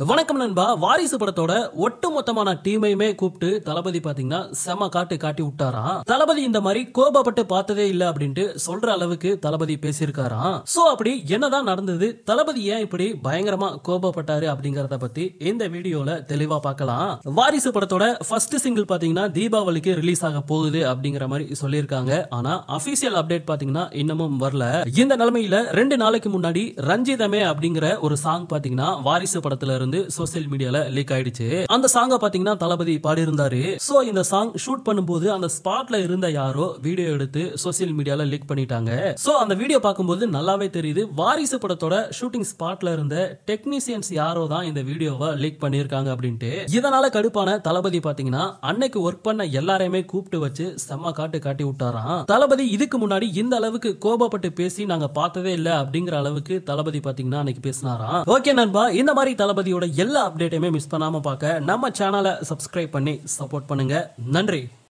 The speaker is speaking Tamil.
வணக்கம் நண்பா வாரிசு படத்தோட ஒட்டுமொத்தமான டீமையுமே கூப்பிட்டு தளபதி பாத்தீங்கன்னா செம காட்டு காட்டி விட்டாராம் தளபதி இந்த மாதிரி கோபப்பட்டு பார்த்ததே இல்ல அப்படின்ட்டு சொல்ற அளவுக்கு தளபதி பேசியிருக்காராம் சோ அப்படி என்னதான் நடந்தது தளபதி ஏன் இப்படி பயங்கரமா கோபப்பட்டாரு அப்படிங்கறத பத்தி இந்த வீடியோல தெளிவா பார்க்கலாம் வாரிசு படத்தோட ஃபர்ஸ்ட் சிங்கிள் பாத்தீங்கன்னா தீபாவளிக்கு ரிலீஸ் ஆக போகுது அப்படிங்கிற மாதிரி சொல்லியிருக்காங்க ஆனா அபிஷியல் அப்டேட் பாத்தீங்கன்னா இன்னமும் வரல இந்த நிலைமையில ரெண்டு நாளைக்கு முன்னாடி ரஞ்சிதமே அப்படிங்கிற ஒரு சாங் பாத்தீங்கன்னா வாரிசு படத்துல இருந்து சோசியல் மீடியால லீக் ஆயிடுச்சு அந்த சாங்க பாத்தீங்கன்னா தளபதி பாடியிருந்தாரு சோ இந்த சாங் ஷூட் பண்ணும்போது அந்த ஸ்பாட்ல இருந்த யாரோ வீடியோ எடுத்து சோசியல் மீடியால லீக் பண்ணிட்டாங்க சோ அந்த வீடியோ பார்க்கும்போது நல்லாவே தெரியுது வாரிசு படத்தோட ஷூட்டிங் ஸ்பாட்ல இருந்த டெக்னீசியன்ஸ் யாரோ தான் இந்த வீடியோவை லீக் பண்ணியிருக்காங்க அப்படின்ட்டு இதனால கடுப்பான தளபதி பாத்தீங்கன்னா அன்னைக்கு ஒர்க் பண்ண எல்லாரையுமே கூப்பிட்டு வச்சு செம்ம காட்டு காட்டி விட்டாராம் தளபதி இதுக்கு முன்னாடி இந்த அளவுக்கு கோபப்பட்டு பேசி நாங்க பார்த்ததே இல்ல அப்படிங்கிற அளவுக்கு தளபதி பாத்தீங்கன்னா அன்னைக்கு பேசினாராம் ஓகே நண்பா இந்த மாதிரி தளபதியோட எல்லா அப்டேட்டையுமே மிஸ் பண்ணாம பார்க்க நம்ம சேனலை சப்ஸ்கிரைப் பண்ணி சப்போர்ட் பண்ணுங்க நன்றி